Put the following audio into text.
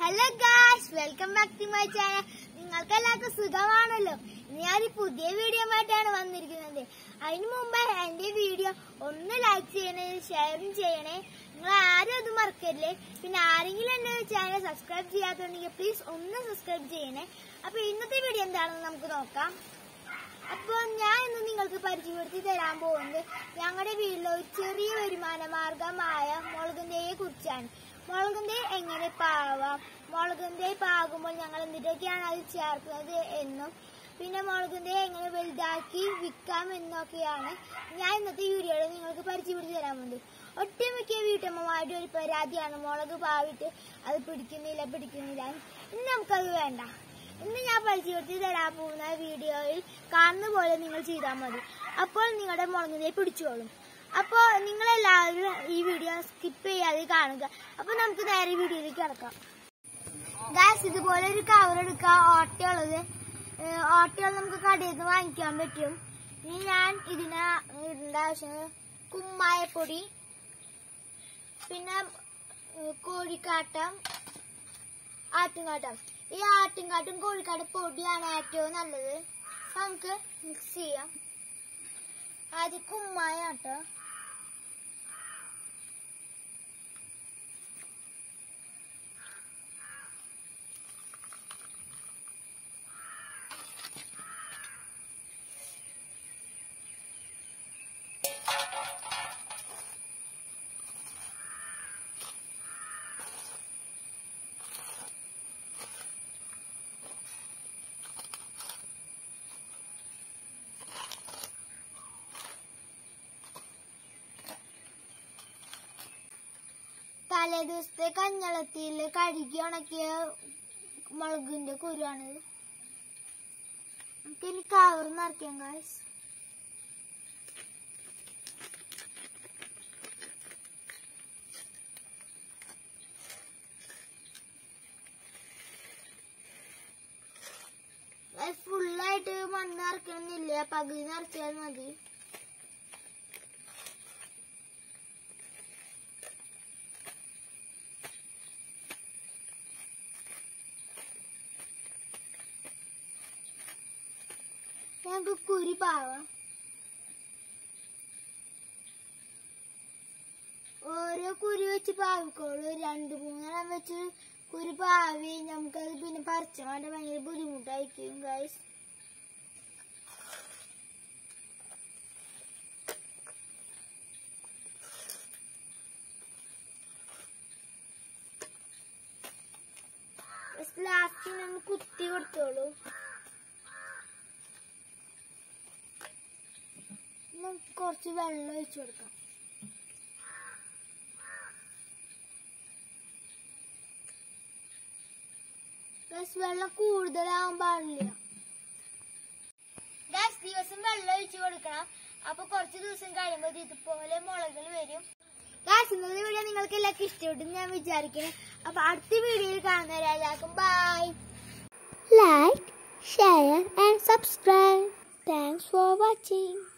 Hello guys welcome back to my channel നിങ്ങൾക്ക് എല്ലാവർക്കും സുഖമാണല്ലോ ഞാൻ ഈ പുതിയ വീഡിയോ ആയിട്ടാണ് വന്നിരിക്കുന്നത് അതിനു മുമ്പ് എന്റെ വീഡിയോ ഒന്ന് ലൈക്ക് ചെയ്യണേ ഷെയറും ചെയ്യണേ നിങ്ങൾ ആരും അത് മറക്കരുത് പിന്നെ ആരെങ്കിലും എന്റെ ചാനൽ സബ്സ്ക്രൈബ് ചെയ്യാത്തുണ്ടെങ്കിൽ പ്ലീസ് ഒന്ന് സബ്സ്ക്രൈബ് ചെയ്യണേ അപ്പൊ ഇന്നത്തെ വീഡിയോ എന്താണെന്ന് നമുക്ക് നോക്കാം അപ്പോൾ ഞാൻ ഇന്ന് നിങ്ങൾക്ക് പരിചയപ്പെടുത്തി തരാൻ പോകുന്നത് ഞങ്ങളുടെ വീട്ടിലെ ഒരു ചെറിയ വരുമാന മാർഗമായ മുളകുന്തയെ കുറിച്ചാണ് മുളകുന്തേ എങ്ങനെ പാവാം മുളകുന്തേ പാകുമ്പോൾ ഞങ്ങൾ എന്തിട്ടൊക്കെയാണ് അത് ചേർക്കുന്നത് എന്നും പിന്നെ മുളകുന്തേ എങ്ങനെ വലുതാക്കി വിൽക്കാം എന്നൊക്കെയാണ് ഞാൻ ഇന്നത്തെ വീഡിയോയിൽ നിങ്ങൾക്ക് പരിചയപ്പെടുത്തി തരാൻ പോകുന്നത് ഒട്ടുമിക്ക വീട്ടമ്മമാരുടെ ഒരു പരാതിയാണ് മുളക് പാവിട്ട് അത് പിടിക്കുന്നില്ല പിടിക്കുന്നില്ല ഇന്ന് നമുക്കത് വേണ്ട ഇന്ന് ഞാൻ പരിചയപ്പെടുത്തി തരാൻ പോകുന്ന വീഡിയോയിൽ കാണുന്ന പോലെ നിങ്ങൾ ചെയ്താൽ മതി അപ്പോൾ നിങ്ങളുടെ മുളകിനെ പിടിച്ചോളും അപ്പോൾ നിങ്ങളെല്ലാവരും ഈ വീഡിയോ സ്കിപ്പ് ചെയ്യാതെ കാണുക അപ്പോൾ നമുക്ക് നേരെ വീഡിയോയിലേക്ക് കിടക്കാം ഗാസ് ഇതുപോലെ ഒരു കവർ എടുക്കുക ഓട്ടയുള്ളത് ഏഹ് ഓട്ടകൾ നമുക്ക് കടയിൽ നിന്ന് വാങ്ങിക്കാൻ പറ്റും ഇനി ഞാൻ ഇതിന് ഇടേണ്ട ആവശ്യം കുമ്മായപ്പൊടി പിന്നെ ഏഹ് കോഴിക്കാട്ടം ആട്ടുംകാട്ടം ഈ ആട്ടുംകാട്ടും കോഴിക്കാട്ടും പൊടിയാണ് ഏറ്റവും നല്ലത് അപ്പൊ നമുക്ക് മിക്സ് ചെയ്യാം ആദ്യം കുമ്മായ കേട്ടോ തലേ ദിവസത്തെ കഞ്ഞളത്തിൽ കഴുകി ഉണക്കിയ മുളകിന്റെ കുരുവാണിത് നമുക്ക് ഇനി കവർ നിറയ്ക്കാം കാശ് ഫുള്ളായിട്ട് മണ്ണ് നിറയ്ക്കണമെന്നില്ല പകുതി നിറച്ചാൽ മതി ഞങ്ങൾക്ക് കുരി പാവാം ഓരോ കുരി വെച്ച് പാവിക്കോളൂ രണ്ട് മൂന്നെണ്ണം വെച്ച് കുരി പാവി നമുക്കത് പിന്നെ പറിച്ചാൻ വേണ്ട ഭയങ്കര ബുദ്ധിമുട്ടായിരിക്കും ഗൈസ് ലാസ്റ്റ് നമ്മൾ കുത്തി കൊടുത്തോളൂ നമുക്ക് കുറച്ച് വെള്ളം ഒഴിച്ചു കൊടുക്കാം ഗൈസ് വെള്ളം കൂടുതലാവാൻ പാടില്ല ഗൈസ് ദിവസം വെള്ളം ഒഴിച്ചു കൊടുക്കണം അപ്പൊ കുറച്ച് ദിവസം കഴിയുമ്പോൾ ഇതുപോലെ മുളകൾ വരും ഗൈസ് ഇന്നത്തെ വീഡിയോ നിങ്ങൾക്ക് എല്ലാവർക്കും ഇഷ്ടപ്പെട്ടു ഞാൻ വിചാരിക്കുന്നു അപ്പൊ അടുത്ത വീഡിയോയിൽ കാണുന്നവരെ എല്ലാവർക്കും bye like, share, and subscribe. Thanks for watching.